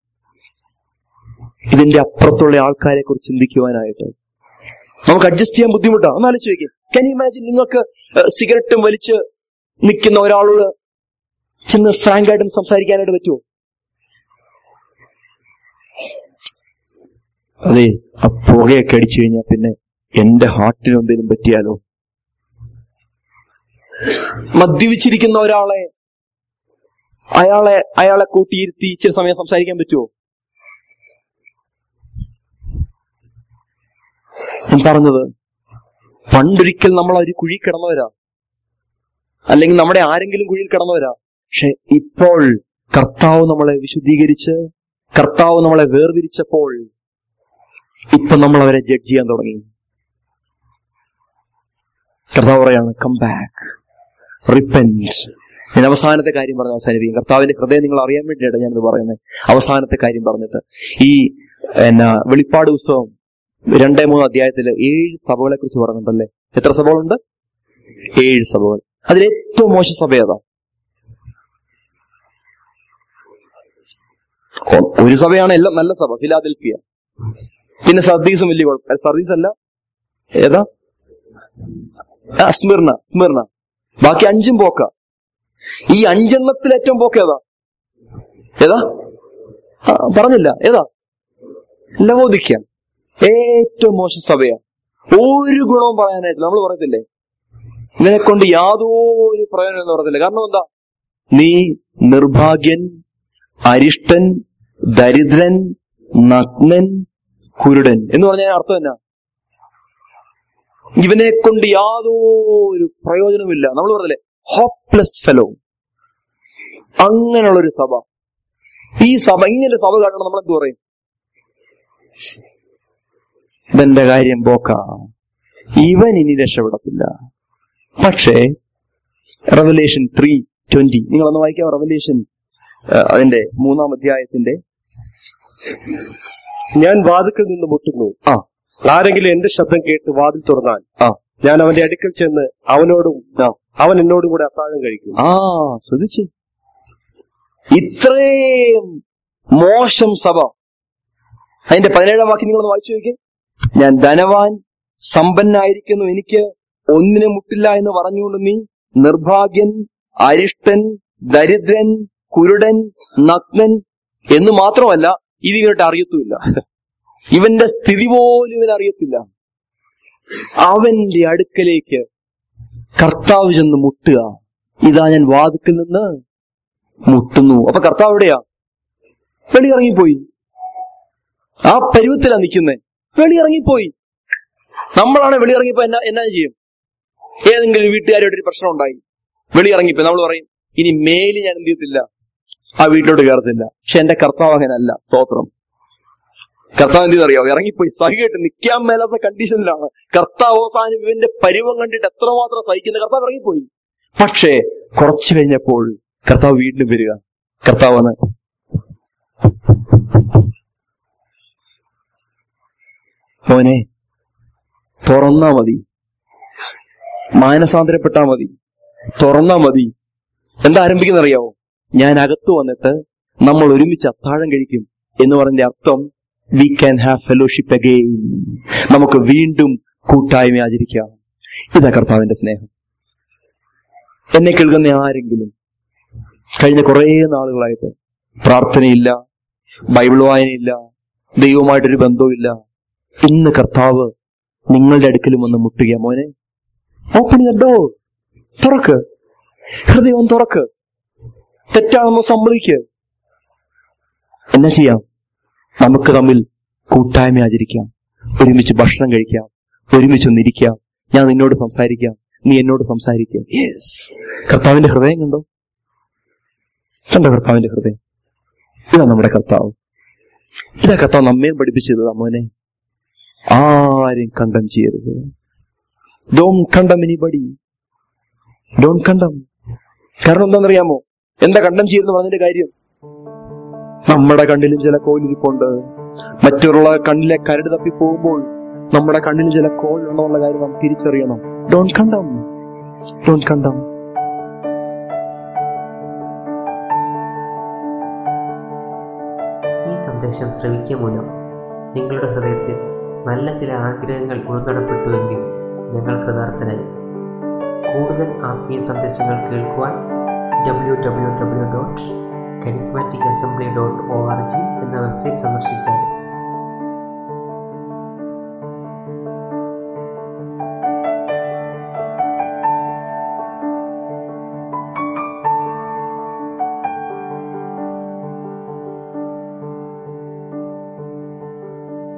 ഇതിന്റെ അപ്പുറത്തുള്ള ആൾക്കാരെ കുറിച്ച് ചിന്തിക്കുവാനായിട്ട് നമുക്ക് അഡ്ജസ്റ്റ് ചെയ്യാൻ ബുദ്ധിമുട്ടാണ് ഒന്ന് ആലോചിച്ച് നോക്കി കൻ ഇമാജിൻ നിങ്ങൾക്ക് സിഗരറ്റും വലിച്ച് നിൽക്കുന്ന ഒരാളോട് ചെന്ന് ഫ്രാങ്ക് ആയിട്ടും സംസാരിക്കാനായിട്ട് പറ്റുമോ അതെ ആ പുകയൊക്കെ അടിച്ചു കഴിഞ്ഞാൽ പിന്നെ എന്റെ ഹാർട്ടിന് എന്തെങ്കിലും പറ്റിയാലോ മദ്യപിച്ചിരിക്കുന്ന ഒരാളെ അയാളെ അയാളെ കൂട്ടിയിരുത്തി ഇച്ചിരി സമയം സംസാരിക്കാൻ പറ്റുമോ ഞാൻ പറഞ്ഞത് പണ്ടൊരിക്കൽ നമ്മൾ ഒരു കുഴി കിടന്നവരാ അല്ലെങ്കിൽ നമ്മുടെ ആരെങ്കിലും കുഴിയിൽ കിടന്നവരാ പക്ഷെ ഇപ്പോൾ കർത്താവ് നമ്മളെ വിശുദ്ധീകരിച്ച് കർത്താവ് നമ്മളെ വേർതിരിച്ചപ്പോൾ ഇപ്പൊ നമ്മൾ അവരെ ജഡ്ജ് ചെയ്യാൻ തുടങ്ങി കർത്താവ് പറയാണ് കം ബാക്ക് റിപ്പൻറ്റ് ഞാൻ അവസാനത്തെ കാര്യം പറഞ്ഞ് അവസാനിപ്പിക്കും കർത്താവിന്റെ ഹൃദയം നിങ്ങൾ അറിയാൻ വേണ്ടിയിട്ടാണ് ഞാനിത് പറയുന്നത് അവസാനത്തെ കാര്യം പറഞ്ഞിട്ട് ഈ എന്നാ വെളിപ്പാട് പുസ്തകം രണ്ടേ മൂന്ന് അധ്യായത്തിൽ ഏഴ് സഭകളെ കുറിച്ച് പറയുന്നുണ്ടല്ലേ എത്ര സഭകളുണ്ട് ഏഴ് സഭകൾ അതിൽ ഏറ്റവും മോശം സഭ ഏതാ ഒ- ഒരു സഭയാണ് എല്ലാം നല്ല സഭ ഫിലാദൽഫിയ പിന്നെ സർദീസും വലിയ കുഴപ്പം സർദീസ് അല്ല ഏതാ ആ സ്മിർണ സ്മിർണ ബാക്കി അഞ്ചും പോക്ക ഈ അഞ്ചെണ്ണത്തിൽ ഏറ്റവും പോക്ക ഏതാ ഏതാ ആ, പറഞ്ഞില്ല ഏതാ ലവോദിക്ക ഏറ്റവും മോശം സഭയാ ഒരു ഗുണവും പറയാനായിട്ട് നമ്മൾ പറയത്തില്ലേ ഇതിനെ കൊണ്ട് യാതൊരു പ്രയോജനം എന്ന് പറയത്തില്ല കാരണം എന്താ നീ നിർഭാഗ്യൻ അരിഷ്ടൻ ദരിദ്രൻ നഗ്നൻ കുരുടൻ എന്ന് പറഞ്ഞാൽ അർത്ഥം എന്നാ ഇവനെ കൊണ്ട് യാതൊരു പ്രയോജനമില്ല നമ്മൾ പറഞ്ഞില്ലേ ഹോപ്പ്ലെസ് ഫെലോ അങ്ങനെയുള്ള ഒരു സഭ ഈ സഭ ഇങ്ങനെ സഭ കാണണം നമ്മൾ എന്ത് പറയും ഇതെന്റെ കാര്യം പോക്ക ഇവൻ ഇനി രക്ഷപ്പെടത്തില്ല പക്ഷേ റെവലേഷൻ ത്രീ ട്വന്റി നിങ്ങളൊന്ന് വായിക്കാം റെവലേഷൻ അതിന്റെ മൂന്നാം അധ്യായത്തിന്റെ ഞാൻ വാതിക്കൽ നിന്ന് മുട്ടുന്നു ആ ആരെങ്കിലും എന്റെ ശബ്ദം കേട്ട് വാതിൽ തുറന്നാൽ ആ ഞാൻ അവന്റെ അടുക്കൽ ചെന്ന് അവനോടും ആ അവൻ എന്നോടും കൂടെ അത്താഴം കഴിക്കും ആ ശ്രദ്ധിച്ച് ഇത്രയും മോശം സഭ അതിന്റെ പതിനേഴാം വാക്യം നിങ്ങളൊന്ന് വായിച്ചു നോക്കിയേ ഞാൻ ധനവാൻ സമ്പന്നായിരിക്കുന്നു എനിക്ക് ഒന്നിനും മുട്ടില്ല എന്ന് പറഞ്ഞുകൊണ്ട് നീ നിർഭാഗ്യൻ അരിഷ്ടൻ ദരിദ്രൻ കുരുടൻ നഗ്നൻ എന്ന് മാത്രമല്ല ഇത് ഇവരുടെ അറിയത്തുമില്ല ഇവന്റെ സ്ഥിതി പോലും ഇവൻ അറിയത്തില്ല അവന്റെ അടുക്കലേക്ക് കർത്താവ് ചെന്ന് മുട്ടുക ഇതാ ഞാൻ വാതിക്കൽ നിന്ന് മുട്ടുന്നു അപ്പൊ കർത്താവ് എവിടെയാ വെളിയിറങ്ങിപ്പോയി ആ പരുവത്തിലാ നിൽക്കുന്നേ വെളിയിറങ്ങിപ്പോയി നമ്മളാണ് വെളിയിറങ്ങിപ്പോ എന്നാ എന്നാ ചെയ്യും ഏതെങ്കിലും വീട്ടുകാരോട് ഒരു പ്രശ്നം ഉണ്ടായി വെളിയിറങ്ങിപ്പോ നമ്മൾ പറയും ഇനി മേലി ഞാൻ എന്ത് ചെയ്യത്തില്ല ആ വീട്ടിലോട്ട് കയറത്തില്ല പക്ഷെ എന്റെ കർത്താവ് അങ്ങനല്ല സ്തോത്രം കർത്താവ് എന്ത് അറിയോ ഇറങ്ങിപ്പോയി സഹികെട്ട് നിൽക്കാൻ മേലാത്ത കണ്ടീഷനിലാണ് കർത്താവ് അവസാനം ഇവന്റെ പരുവം കണ്ടിട്ട് എത്രമാത്രം സഹിക്കുന്ന കർത്താവ് ഇറങ്ങിപ്പോയി പക്ഷേ കുറച്ചു കഴിഞ്ഞപ്പോൾ കർത്താവ് വീണ്ടും വരിക കർത്താവ് വന്ന് മോനെ തുറന്നാ മതി മാനസാന്തരപ്പെട്ടാ മതി തുറന്നാ മതി എന്താ ആരംഭിക്കുന്ന അറിയാവോ ഞാൻ അകത്ത് വന്നിട്ട് നമ്മൾ ഒരുമിച്ച് അത്താഴം കഴിക്കും എന്ന് പറഞ്ഞ അർത്ഥം we can have fellowship again നമുക്ക് വീണ്ടും കൂട്ടായ്മ ആചരിക്കാം ഇതാ കർത്താവിന്റെ സ്നേഹം എന്നെ കേൾക്കുന്ന ആരെങ്കിലും കഴിഞ്ഞ കുറേ നാളുകളായിട്ട് പ്രാർത്ഥനയില്ല ബൈബിൾ വായനയില്ല ദൈവമായിട്ടൊരു ബന്ധവുമില്ല ഇന്ന് കർത്താവ് നിങ്ങളുടെ അടുക്കലും വന്ന് മുട്ടുക മോനെ ഓപ്പൺ യർ ഡോർ തുറക്ക് ഹൃദയം തുറക്ക് തെറ്റാണെന്ന് സമ്മതിക്ക് എന്നാ ചെയ്യാം നമുക്ക് തമ്മിൽ കൂട്ടായ്മ ആചരിക്കാം ഒരുമിച്ച് ഭക്ഷണം കഴിക്കാം ഒരുമിച്ച് ഒന്നിരിക്കാം ഞാൻ നിന്നോട് സംസാരിക്കാം നീ എന്നോട് സംസാരിക്കുക യെസ് കർത്താവിന്റെ ഹൃദയം കണ്ടോ കണ്ടോ കർത്താവിന്റെ ഹൃദയം ഇതാ നമ്മുടെ കർത്താവ് ഇതാ കർത്താവ് നമ്മെ പഠിപ്പിച്ചത് മോനെ ആരും കണ്ടം ചെയ്യരുത് ഡോൺ കണ്ടം എനിബടി ഡോൺ കണ്ടം കാരണം എന്താണെന്നറിയാമോ എന്താ കണ്ടം ചെയ്യുന്ന പറഞ്ഞതിന്റെ കാര്യം നമ്മുടെ കണ്ണിലും ചില കോലിരിപ്പുണ്ട് മറ്റുള്ള കണ്ണിലെ കരട് തപ്പി പോകുമ്പോൾ നമ്മുടെ കണ്ണിൽ ചില കോലുണ്ടെന്നുള്ള കാര്യം നാം തിരിച്ചറിയണം ഡോൺ കണ്ടം ഡോൺ കണ്ടം ഈ സന്ദേശം ശ്രവിക്കുക മൂലം നിങ്ങളുടെ ഹൃദയത്തിൽ നല്ല ചില ആഗ്രഹങ്ങൾ ഉൾനടപ്പെട്ടുവെങ്കിൽ ഞങ്ങൾ കൃതാർത്ഥനായി കൂടുതൽ ആത്മീയ സന്ദേശങ്ങൾ കേൾക്കുവാൻ W W W dot charismatic assembly dot O R G എന്ന വെബ്സൈറ്റ് സന്ദർശിക്കുക